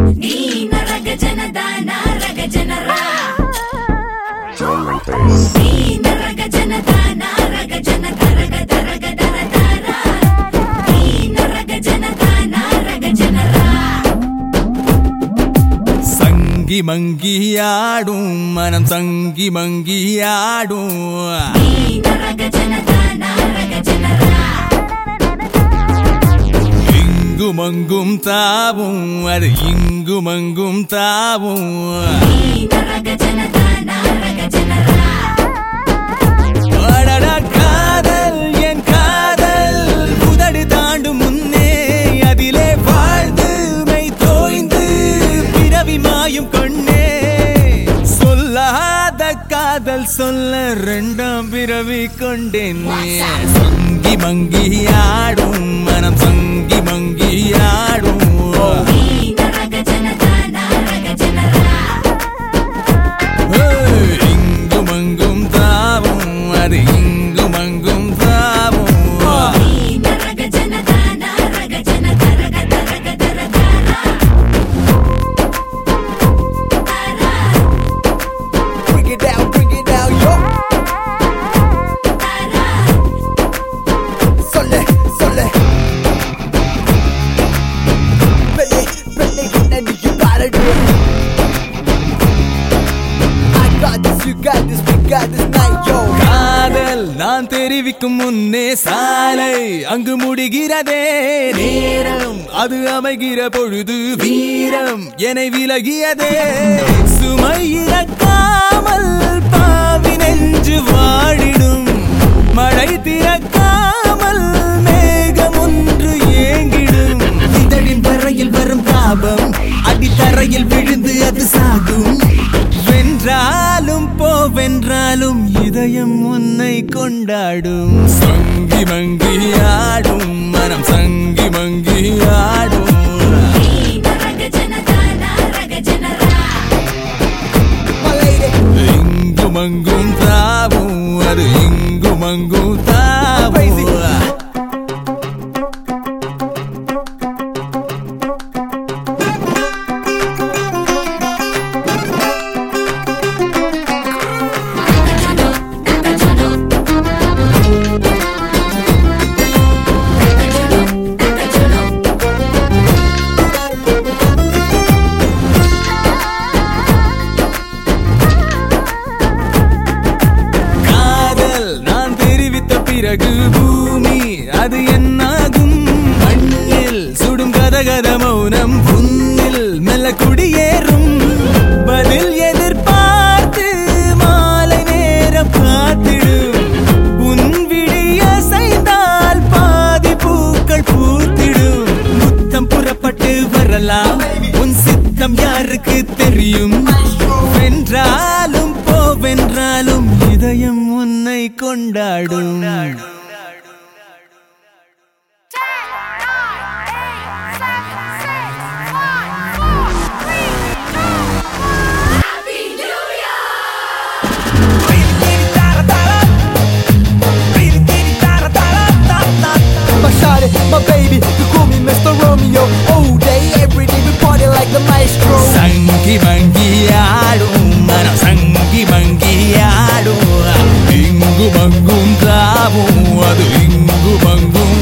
ನೀ ನರಗ ಜನದ ನಾರಗ ಜನರ ನೀ ನರಗ ಜನದ ನಾರಗ ಜನ ತರಗ ತರಗ ದರ ದರ ನೀ ನರಗ ಜನದ ನಾರಗ ಜನರ சங்கி மங்கியாடும் மனம் சங்கி மங்கியாடும் ನೀ ನರಗ ಜನದ ನಾರಗ ಜನರ இங்கும் அங்கும் தாவும் அது இங்கும் அங்கும் தாவும் ನೀ ನರಗ ಜನದ ನಾರಗ ಜನರ அடடா காதல் என் காதல் புதடு தாண்டும் முன்னே அதிலே வாழ்ந்து மெய் தோய்ந்து பிறவி மாயும் கொண்டே சொல்லாத காதல் சொல்ல ரெண்டாம் பிறவி கொண்டேன் சங்கி மங்கி ஆடும் மனம் சங்கி மங்கி ஆடும் ನೀ ನರಗ ಜನದ ನಾರಗ ಜನರ ஏய், இங்கும் அங்கும் தாவும் அது இங்கும் அங்கும் தாவும் ನೀ ನರಗ ಜನದ ನಾರಗ ಜನ ತರಗ ತರಗ ದರ ದರ Bring it down, bring it down, yo. Sole, sole. Ready, ready, ready, you gotta do it. I got this, you got this, we got this night, yo. காதல் நான் தெரிவிக்கும் முன்னே சாலை அங்கு முடிகிறதே நேரம் அது அமைகிற பொழுது வீரம் என விலகியதே சுமை இறக்காமல் பாவி நெஞ்சு வாழிடும் மழை திறக்காமல் மேகம் ஒன்று ஏங்கிடும் இதழின் வரையில் வரும் தாபம் அடித்தரையில் விழுந்து அது சாகும் வென்றாலும் போவென்றாலும் இதயம் உன்னை கொண்டாடும் சங்கி மங்கி ஆடும் மனம் சங்கி மங்கி ஆடும் ನೀ ನರಗ ಜನದ ನಾರಗ ಜನರ My lady. இங்கும் அங்கும் தாவும் அது இங்கும் அங்கும் Crazy. தாவும் காதல் நான் தெரிவித்த பிறகு பூமி அது என்னாகும் மண்ணில் சுடும் கதகத மௌனம் புண்ணில் மெல்ல குடியேறும் பதில் எதிர்பார்த்து மாலை நேரம் காத்திடும் உன் விழிய செய்தால் பாதி பூக்கள் பூத்திடும் முத்தம் புறப்பட்டு வரலாம் உன் சித்தம் யாருக்கு தெரியும் வென்றாலும் போவென்றாலும் இதயம் உன்னை கொண்டாடும் My shawty, my baby, you call me Mr. Romeo. All day, every day, we party like the maestro. சங்கி மங்கி ஆடும் மனம் சங்கி மங்கி ஆடும் இங்கும் அங்கும் தாவும் அது இங்கும் அங்கும்